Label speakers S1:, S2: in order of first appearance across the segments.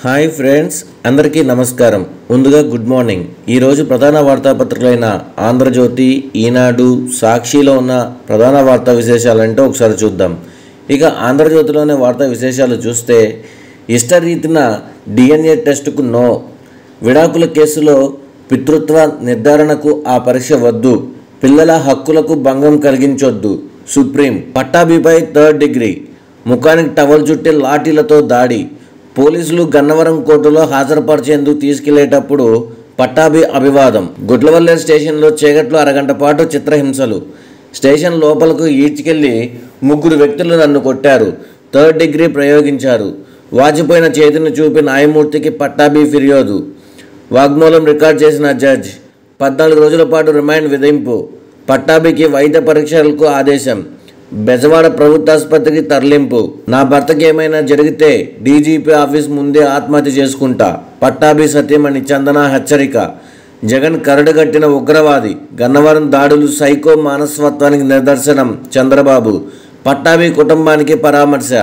S1: hi friends అందరికీ నమస్కారం ముందుగా గుడ్ మార్నింగ్ ఈరోజు ప్రధాన వార్తాపత్రికలైన ఆంధ్రజ్యోతి ఈనాడు సాక్షిలో ఉన్న ప్రధాన వార్తా విశేషాలంటే ఒకసారి చూద్దాం ఇక ఆంధ్రజ్యోతిలోని వార్తా విశేషాలు చూస్తే ఇష్టరీతిన డిఎన్ఏ టెస్టుకు నో విడాకుల కేసులో పితృత్వ నిర్ధారణకు ఆ పరీక్ష వద్దు పిల్లల హక్కులకు భంగం కలిగించొద్దు సుప్రీం పట్టాభిపై థర్డ్ డిగ్రీ ముఖానికి టవల్ చుట్టి లాఠీలతో దాడి పోలీసులు గన్నవరం కోర్టులో హాజరుపరిచేందుకు తీసుకెళ్లేటప్పుడు పట్టాభి అభివాదం గుడ్లవల్లేరు స్టేషన్లో చీకట్లో అరగంట పాటు చిత్రహింసలు స్టేషన్ లోపలకు ఈడ్చుకెళ్లి ముగ్గురు వ్యక్తులు నన్ను కొట్టారు థర్డ్ డిగ్రీ ప్రయోగించారు వాచిపోయిన చేతిని చూపి న్యాయమూర్తికి పట్టాభి ఫిర్యాదు వాగ్మూలం రికార్డ్ చేసిన జడ్జ్ పద్నాలుగు రోజుల పాటు రిమాండ్ విధింపు పట్టాభికి వైద్య పరీక్షలకు ఆదేశం బెజవాడ ప్రభుత్వ ఆసుపత్రికి తరలింపు నా భర్తకి ఏమైనా జరిగితే డీజీపీ ఆఫీస్ ముందే ఆత్మహత్య చేసుకుంటా పట్టాభి సత్యమణి చందన హెచ్చరిక జగన్ కరడుగట్టిన ఉగ్రవాది గన్నవరం దాడులు సైకో మానసత్వానికి నిదర్శనం చంద్రబాబు పట్టాభి కుటుంబానికి పరామర్శ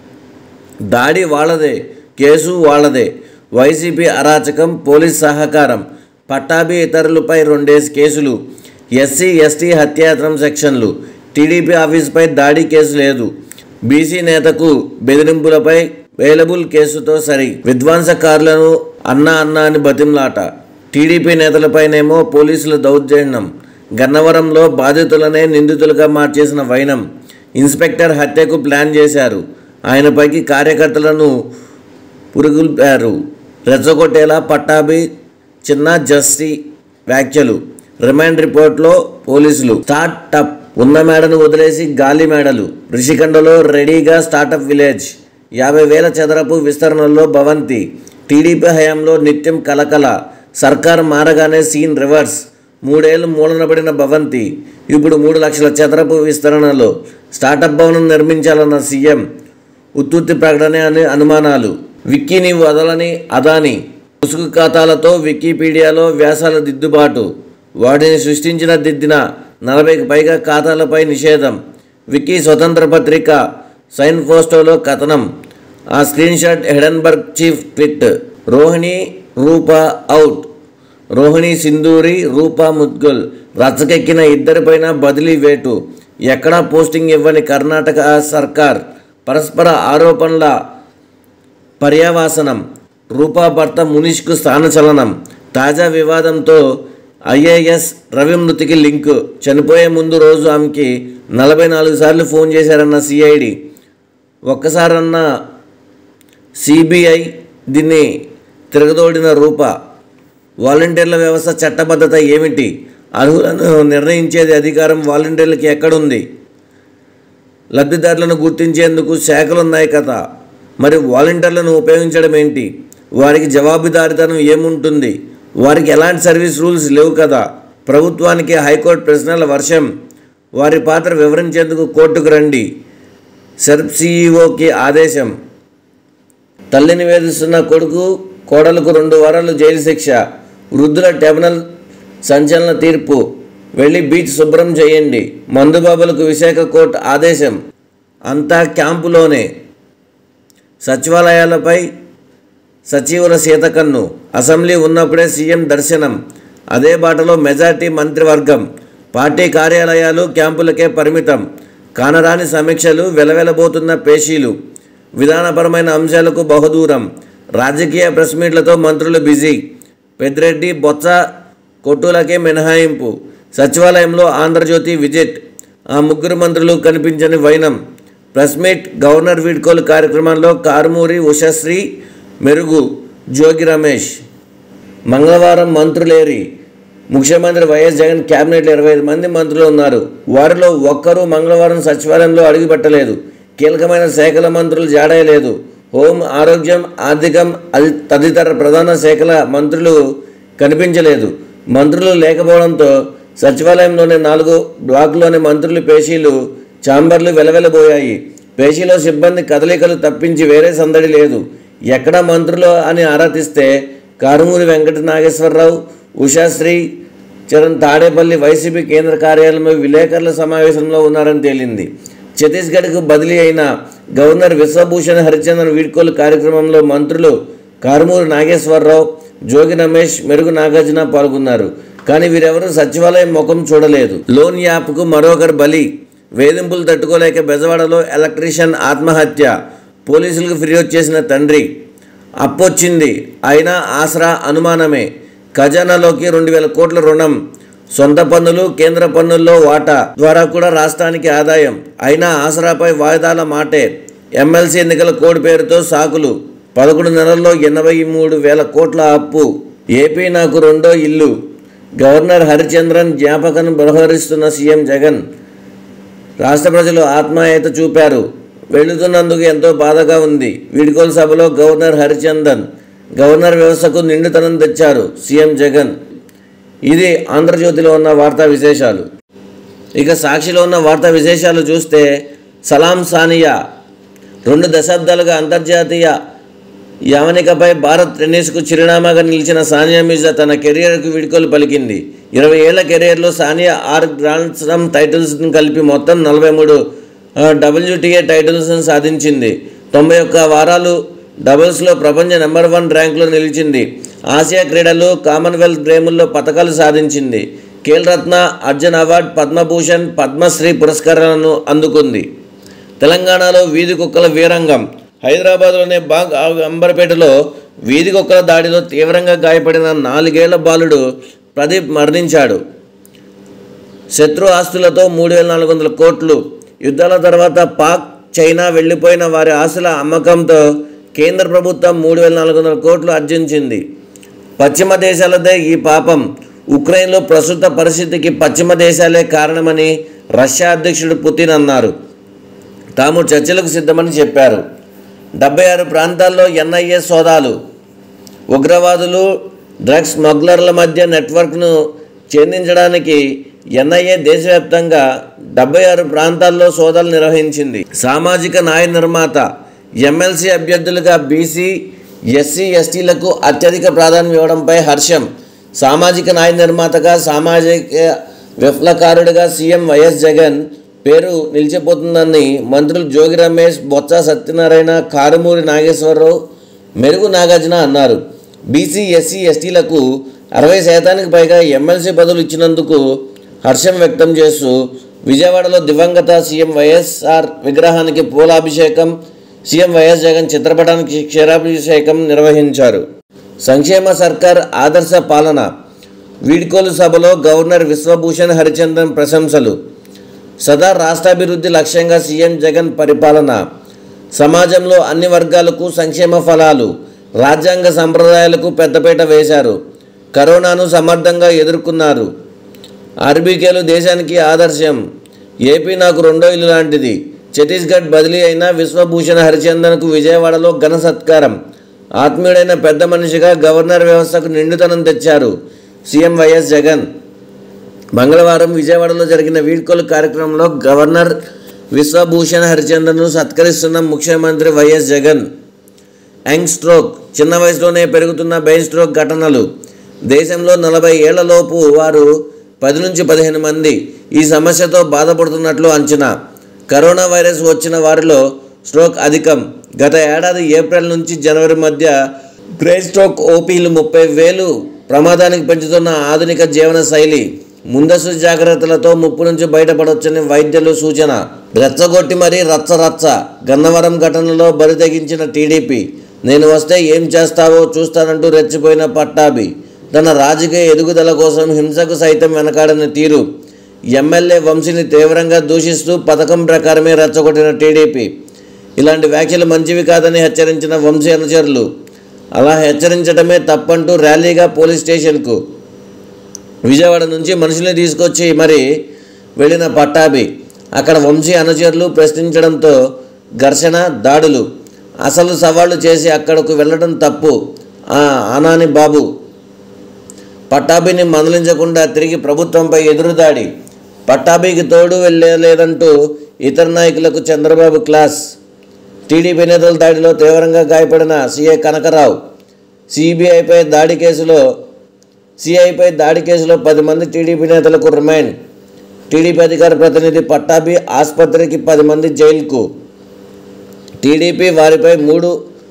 S1: దాడి వాళ్ళదే కేసు వాళ్ళదే వైసీపీ అరాచకం పోలీస్ సహకారం పట్టాభి ఇతరులపై రెండేసి కేసులు ఎస్సీ ఎస్టీ హత్యాయత్నం సెక్షన్లు టీడీపీ ఆఫీసుపై దాడి కేసు లేదు బీసీ నేతకు బెదిరింపులపై వేలబుల్ కేసుతో సరి విధ్వంసకారులను అన్నా అన్నా అని బతింలాట టీడీపీ నేతలపైనేమో పోలీసుల దౌర్జన్యం గన్నవరంలో బాధితులనే నిందితులుగా మార్చేసిన వైనం ఇన్స్పెక్టర్ హత్యకు ప్లాన్ చేశారు ఆయనపైకి కార్యకర్తలను పురుగుల్పారు రెచ్చగొట్టేలా పట్టాభి చిన్న జస్టి వ్యాఖ్యలు రిమాండ్ రిపోర్ట్లో పోలీసులు స్టార్టప్ ఉన్న మేడను వదిలేసి గాలి మేడలు రిషికొండలో రెడీగా స్టార్టప్ విలేజ్ యాభై వేల చదరపు విస్తరణలో భవంతి టీడీపీ హయాంలో నిత్యం కలకల సర్కార్ మారగానే సీన్ రివర్స్ మూడేళ్లు మూలనబడిన భవంతి ఇప్పుడు మూడు లక్షల చదరపు విస్తరణలో స్టార్టప్ భవనం నిర్మించాలన్న సీఎం ఉత్తుత్తి ప్రకటన అని అనుమానాలు విక్కీని వదలని అదాని ముసుగు ఖాతాలతో వికీపీడియాలో వ్యాసాల దిద్దుబాటు వాటిని సృష్టించిన దిద్దిన నలభైకి పైగా ఖాతాలపై నిషేధం వికీ స్వతంత్ర పత్రిక సైన్ పోస్టోలో కథనం ఆ screen shot Hindenburg chief tweet Rohini Roopa out Rohini Sindhuri Roopa Mudgal రచ్చకెక్కిన ఇద్దరిపైన బదిలీ వేటు ఎక్కడా పోస్టింగ్ ఇవ్వని కర్ణాటక సర్కార్ పరస్పర ఆరోపణల పర్యావాసనం రూపా భర్త మునీష్కు స్థానచలనం తాజా వివాదంతో ఐఏఎస్ రవి మృతికి లింకు చనిపోయే ముందు రోజు ఆమెకి నలభై నాలుగు సార్లు ఫోన్ చేశారన్న సిఐడి ఒక్కసారన్న సిబిఐ దీన్ని తిరగదోడిన రూప వాలంటీర్ల వ్యవస్థ చట్టబద్ధత ఏమిటి అర్హులను నిర్ణయించేది అధికారం వాలంటీర్లకి ఎక్కడుంది లబ్ధిదారులను గుర్తించేందుకు శాఖలున్నాయి కదా మరి వాలంటీర్లను ఉపయోగించడం ఏంటి వారికి జవాబుదారితనం ఏముంటుంది వారికి ఎలాంటి సర్వీస్ రూల్స్ లేవు కదా ప్రభుత్వానికి హైకోర్టు ప్రశ్నల వర్షం వారి పాత్ర వివరించేందుకు కోర్టుకు రండి సెర్ప్ సీఈఓకి ఆదేశం తల్లిని వేధిస్తున్న కొడుకు కోడలకు రెండు వారాలు జైలు శిక్ష వృద్ధుల ట్రిబ్యునల్ సంచలన తీర్పు వెళ్ళి బీచ్ శుభ్రం చేయండి మందుబాబులకు విశాఖ కోర్టు ఆదేశం అంతా క్యాంపులోనే సచివాలయాలపై సచివుల సీతకన్ను అసెంబ్లీ ఉన్నప్పుడే సీఎం దర్శనం అదే బాటలో మెజార్టీ మంత్రివర్గం పార్టీ కార్యాలయాలు క్యాంపులకే పరిమితం కానరాని సమీక్షలు వెలవెలబోతున్న పేషీలు విధానపరమైన అంశాలకు బహుదూరం రాజకీయ ప్రెస్ మీట్లతో మంత్రులు బిజీ పెద్దిరెడ్డి బొత్స కొట్టులకే మినహాయింపు సచివాలయంలో ఆంధ్రజ్యోతి విజిట్ ఆ ముగ్గురు మంత్రులు కనిపించని వైనం ప్రెస్ మీట్ గవర్నర్ వీడ్కోలు కార్యక్రమంలో కారుమూరి ఉషశ్రీ మెరుగు జోగి రమేష్ మంగళవారం మంత్రులేరి ముఖ్యమంత్రి వైఎస్ జగన్ క్యాబినెట్లో ఇరవై ఐదు మంది మంత్రులు ఉన్నారు వారిలో ఒక్కరూ మంగళవారం సచివాలయంలో అడుగుపెట్టలేదు కీలకమైన శాఖల మంత్రులు జాడయలేదు హోం ఆరోగ్యం ఆర్థికం అది తదితర ప్రధాన శాఖల మంత్రులు కనిపించలేదు మంత్రులు లేకపోవడంతో సచివాలయంలోని నాలుగు బ్లాకులోని మంత్రులు పేషీలు ఛాంబర్లు వెలవెలబోయాయి పేషీలో సిబ్బంది కదలికలు తప్పించి వేరే సందడి లేదు ఎక్కడ మంత్రులు అని ఆరా తీస్తే కారుమూరి వెంకట నాగేశ్వరరావు ఉషాశ్రీ చరణ్ తాడేపల్లి వైసీపీ కేంద్ర కార్యాలయంలో విలేకరుల సమావేశంలో ఉన్నారని తేలింది ఛత్తీస్గఢ్కు బదిలీ అయిన గవర్నర్ విశ్వభూషణ్ హరిచందన్ వీడ్కోలు కార్యక్రమంలో మంత్రులు కారుమూరి నాగేశ్వరరావు జోగి రమేష్ మెరుగు నాగార్జున పాల్గొన్నారు కానీ వీరెవరూ సచివాలయం ముఖం చూడలేదు లోన్ యాప్కు మరొకరు బలి వేధింపులు తట్టుకోలేక బెజవాడలో ఎలక్ట్రీషియన్ ఆత్మహత్య పోలీసులకు ఫిర్యాదు చేసిన తండ్రి అప్పొచ్చింది అయినా ఆసరా అనుమానమే ఖజానాలోకి రెండు వేల కోట్ల రుణం సొంత పన్నులు కేంద్ర పన్నుల్లో వాటా ద్వారా కూడా రాష్ట్రానికి ఆదాయం అయినా ఆసరాపై వాయిదాల మాటే ఎమ్మెల్సీ ఎన్నికల కోడ్ పేరుతో సాకులు పదకొండు నెలల్లో ఎనభై మూడు వేల కోట్ల అప్పు ఏపీ నాకు రెండో ఇల్లు గవర్నర్ హరిచంద్రన్ జ్ఞాపకం బృహరిస్తున్న సీఎం జగన్ రాష్ట్ర ప్రజలు ఆత్మాయత చూపారు వెళుతున్నందుకు ఎంతో బాధగా ఉంది వీడ్కోలు సభలో గవర్నర్ హరిచందన్ గవర్నర్ వ్యవస్థకు నిండుతనం తెచ్చారు సీఎం జగన్ ఇది ఆంధ్రజ్యోతిలో ఉన్న వార్తా విశేషాలు ఇక సాక్షిలో ఉన్న వార్తా విశేషాలు చూస్తే సలాం సానియా రెండు దశాబ్దాలుగా అంతర్జాతీయ యవనికపై భారత్ టెన్నిస్కు చిరునామాగా నిలిచిన సానియా మిర్జా తన కెరియర్కు వీడ్కోలు పలికింది ఇరవై ఏళ్ల కెరియర్లో సానియా ఆరు గ్రాండ్ స్లామ్ టైటిల్స్ని కలిపి మొత్తం నలభై మూడు డబ్ల్యూటీఏ టైటిల్స్ను సాధించింది తొంభై ఒక్క వారాలు డబుల్స్లో ప్రపంచ నెంబర్ వన్ ర్యాంకులో నిలిచింది ఆసియా క్రీడలు కామన్వెల్త్ గేముల్లో పథకాలు సాధించింది ఖేల్ రత్న అర్జున్ అవార్డ్ పద్మభూషణ్ పద్మశ్రీ పురస్కారాలను అందుకుంది తెలంగాణలో వీధి కుక్కల వీరంగం హైదరాబాద్లోని బాగ్ అంబర్పేటలో వీధి కుక్కల దాడిలో తీవ్రంగా గాయపడిన నాలుగేళ్ల బాలుడు ప్రదీప్ మరణించాడు శత్రు ఆస్తులతో మూడు వేల నాలుగు వందల కోట్లు యుద్ధాల తర్వాత పాక్ చైనా వెళ్ళిపోయిన వారి ఆస్తుల అమ్మకంతో కేంద్ర ప్రభుత్వం మూడు వేల నాలుగు వందల కోట్లు ఆర్జించింది పశ్చిమ దేశాలదే ఈ పాపం ఉక్రెయిన్లో ప్రస్తుత పరిస్థితికి పశ్చిమ దేశాలే కారణమని రష్యా అధ్యక్షుడు పుతిన్ అన్నారు తాము చర్చలకు సిద్ధమని చెప్పారు డెబ్బై ఆరు ప్రాంతాల్లో ఎన్ఐఏ సోదాలు ఉగ్రవాదులు డ్రగ్స్ స్మగ్లర్ల మధ్య నెట్వర్క్ను ఛేదించడానికి ఎన్ఐఏ దేశవ్యాప్తంగా డెబ్బై ఆరు ప్రాంతాల్లో సోదాలు నిర్వహించింది సామాజిక న్యాయ నిర్మాత ఎమ్మెల్సీ అభ్యర్థులుగా బీసీ ఎస్సీ ఎస్టీలకు అత్యధిక ప్రాధాన్యం ఇవ్వడంపై హర్షం సామాజిక న్యాయ నిర్మాతగా సామాజిక విప్లవకారుడిగా సీఎం వైఎస్ జగన్ పేరు నిలిచిపోతుందని మంత్రులు జోగి రమేష్ బొత్స సత్యనారాయణ కారుమూరి నాగేశ్వరరావు మెరుగు నాగార్జున అన్నారు బీసీ ఎస్సీ ఎస్టీలకు అరవై శాతానికి పైగా ఎమ్మెల్సీ పదవులు ఇచ్చినందుకు హర్షం వ్యక్తం చేస్తూ విజయవాడలో దివంగత సీఎం వైఎస్ఆర్ విగ్రహానికి పూలాభిషేకం సీఎం వైఎస్ జగన్ చిత్రపటానికి క్షీరాభిషేకం నిర్వహించారు సంక్షేమ సర్కార్ ఆదర్శ పాలన వీడ్కోలు సభలో గవర్నర్ విశ్వభూషణ్ హరిచందన్ ప్రశంసలు సదా రాష్ట్రాభివృద్ధి లక్ష్యంగా సీఎం జగన్ పరిపాలన సమాజంలో అన్ని వర్గాలకు సంక్షేమ ఫలాలు రాజ్యాంగ సంప్రదాయాలకు పెద్దపీట వేశారు కరోనాను సమర్థంగా ఎదుర్కొన్నారు ఆర్బీకేలు దేశానికి ఆదర్శం ఏపీ నాకు రెండో ఇల్లు లాంటిది ఛత్తీస్గఢ్ బదిలీ అయిన విశ్వభూషణ్ హరిచందన్కు విజయవాడలో ఘన సత్కారం ఆత్మీయుడైన పెద్ద మనిషిగా గవర్నర్ వ్యవస్థకు నిండుతనం తెచ్చారు సీఎం వైఎస్ జగన్ మంగళవారం విజయవాడలో జరిగిన వీడ్కోలు కార్యక్రమంలో గవర్నర్ విశ్వభూషణ్ హరిచందన్ను సత్కరిస్తున్న ముఖ్యమంత్రి వైఎస్ జగన్ యంగ్ స్ట్రోక్ చిన్న వయసులోనే పెరుగుతున్న బెయిన్ స్ట్రోక్ ఘటనలు దేశంలో నలభై ఏళ్లలోపు వారు పది నుంచి పదిహేను మంది ఈ సమస్యతో బాధపడుతున్నట్లు అంచనా కరోనా వైరస్ వచ్చిన వారిలో స్ట్రోక్ అధికం గత ఏడాది ఏప్రిల్ నుంచి జనవరి మధ్య బ్రెయిన్ స్ట్రోక్ ఓపీలు ముప్పై వేలు ప్రమాదానికి పెంచుతున్న ఆధునిక జీవన శైలి ముందస్తు జాగ్రత్తలతో ముప్పు నుంచి బయటపడవచ్చని వైద్యులు సూచన రెచ్చగొట్టి మరీ రచ్చ రచ్చ గన్నవరం ఘటనలో బరి తెగించిన టీడీపీ నేను వస్తే ఏం చేస్తావో చూస్తానంటూ రెచ్చిపోయిన పట్టాభి తన రాజకీయ ఎదుగుదల కోసం హింసకు సైతం వెనకాడని తీరు ఎమ్మెల్యే వంశీని తీవ్రంగా దూషిస్తూ పథకం ప్రకారమే రెచ్చగొట్టిన టీడీపీ ఇలాంటి వ్యాఖ్యలు మంచివి కాదని హెచ్చరించిన వంశీ అనుచరులు అలా హెచ్చరించడమే తప్పంటూ ర్యాలీగా పోలీస్ స్టేషన్కు విజయవాడ నుంచి మనుషుల్ని తీసుకొచ్చి మరి వెళ్ళిన పట్టాభి అక్కడ వంశీ అనుచరులు ప్రశ్నించడంతో ఘర్షణ దాడులు అసలు సవాళ్లు చేసి అక్కడకు వెళ్ళడం తప్పు ఆ ఆనాని బాబు పట్టాభిని మందలించకుండా తిరిగి ప్రభుత్వంపై ఎదురుదాడి పట్టాభికి తోడు వెళ్ళలేదంటూ ఇతర నాయకులకు చంద్రబాబు క్లాస్ టీడీపీ నేతల దాడిలో తీవ్రంగా గాయపడిన సీఏ కనకరావు సిబిఐపై దాడి కేసులో సిఐపై దాడి కేసులో పది మంది టీడీపీ నేతలకు రిమాండ్ టీడీపీ అధికార ప్రతినిధి పట్టాభి ఆసుపత్రికి పది మంది జైలుకు టీడీపీ వారిపై మూడు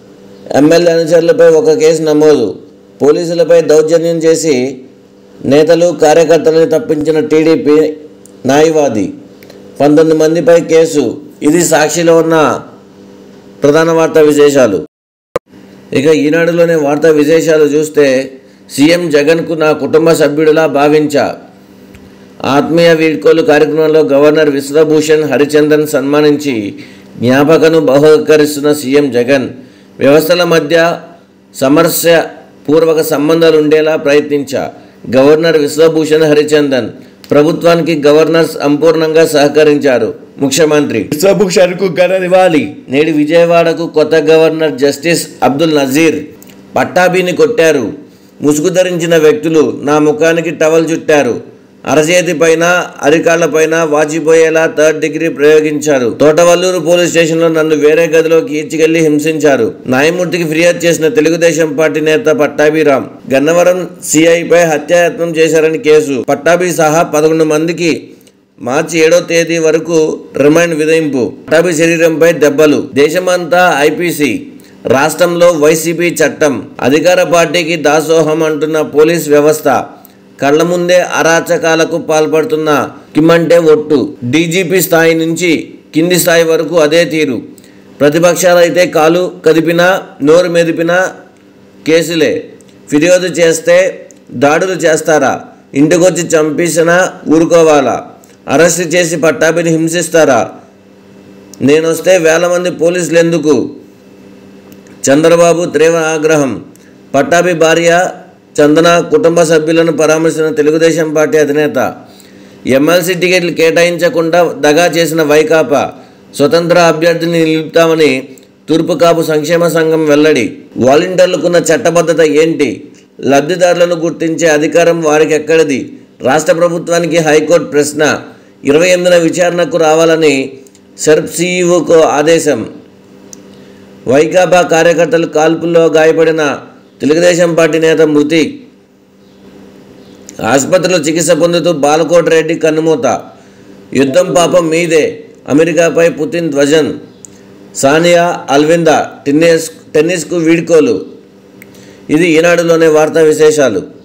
S1: ఎమ్మెల్యే అనుచరులపై ఒక కేసు నమోదు పోలీసులపై దౌర్జన్యం చేసి నేతలు కార్యకర్తలను తప్పించిన టీడీపీ న్యాయవాది పంతొమ్మిది మందిపై కేసు ఇది సాక్షిలో ఉన్న ప్రధాన వార్తా విశేషాలు ఇక ఈనాడులోని వార్తా విశేషాలు చూస్తే సీఎం జగన్కు నా కుటుంబ సభ్యుడిలా భావించా ఆత్మీయ వీడ్కోలు కార్యక్రమంలో గవర్నర్ విశ్వభూషణ్ హరిచందన్ సన్మానించి జ్ఞాపకను బహుకరిస్తున్న సీఎం జగన్ వ్యవస్థల మధ్య సమస్య పూర్వక సంబంధాలు ఉండేలా ప్రయత్నించా గవర్నర్ విశ్వభూషణ్ హరిచందన్ ప్రభుత్వానికి గవర్నర్ సంపూర్ణంగా సహకరించారు ముఖ్యమంత్రి విశ్వభూషణ్కు ఘన నివాళి నేడు విజయవాడకు కొత్త గవర్నర్ జస్టిస్ అబ్దుల్ నజీర్ పట్టాభిని కొట్టారు ముసుగు ధరించిన వ్యక్తులు నా ముఖానికి టవల్ చుట్టారు అరచేతి పైన అరికాళ్ల పైన వాచిపోయేలా థర్డ్ డిగ్రీ ప్రయోగించారు తోటవల్లూరు పోలీస్ స్టేషన్లో నన్ను వేరే గదిలోకి ఈడ్చికెళ్లి హింసించారు న్యాయమూర్తికి ఫిర్యాదు చేసిన తెలుగుదేశం పార్టీ నేత పట్టాభిరామ్ గన్నవరం సిఐపై హత్యాయత్నం చేశారని కేసు పట్టాభి సహా పదకొండు మందికి మార్చి ఏడో తేదీ వరకు రిమైండ్ విధింపు పట్టాభి శరీరంపై దెబ్బలు దేశమంతా ఐపీసీ రాష్ట్రంలో వైసీపీ చట్టం అధికార పార్టీకి దాసోహం అంటున్న పోలీస్ వ్యవస్థ కళ్ళ ముందే అరాచకాలకు పాల్పడుతున్న కిమ్మంటే ఒట్టు డీజీపీ స్థాయి నుంచి కింది స్థాయి వరకు అదే తీరు ప్రతిపక్షాలైతే కాలు కదిపినా నోరు మెదిపినా కేసులే ఫిర్యాదు చేస్తే దాడులు చేస్తారా ఇంటికొచ్చి చంపేసినా ఊరుకోవాలా అరెస్ట్ చేసి పట్టాభిని హింసిస్తారా నేనొస్తే వేల మంది పోలీసులు ఎందుకు చంద్రబాబు తీవ్ర ఆగ్రహం పట్టాభి భార్య చందన కుటుంబ సభ్యులను పరామర్శించిన తెలుగుదేశం పార్టీ అధినేత ఎమ్మెల్సీ టికెట్లు కేటాయించకుండా దగా చేసిన వైకాపా స్వతంత్ర అభ్యర్థిని నిలుపుతామని తూర్పు కాపు సంక్షేమ సంఘం వెల్లడి వాలంటీర్లకున్న చట్టబద్ధత ఏంటి లబ్ధిదారులను గుర్తించే అధికారం వారికి ఎక్కడిది రాష్ట్ర ప్రభుత్వానికి హైకోర్టు ప్రశ్న ఇరవై ఎనిమిదిన విచారణకు రావాలని సెర్ప్ సీఈఓకు ఆదేశం వైకాపా కార్యకర్తలు కాల్పుల్లో గాయపడిన తెలుగుదేశం పార్టీ నేత మృతి ఆసుపత్రిలో చికిత్స పొందుతూ బాలకోట రెడ్డి కన్నుమూత యుద్ధం పాపం మీదే అమెరికాపై పుతిన్ ధ్వజన్ సానియా అల్విందా టెన్నిస్ టెన్నిస్కు వీడ్కోలు ఇది ఈనాడులోనే వార్తా విశేషాలు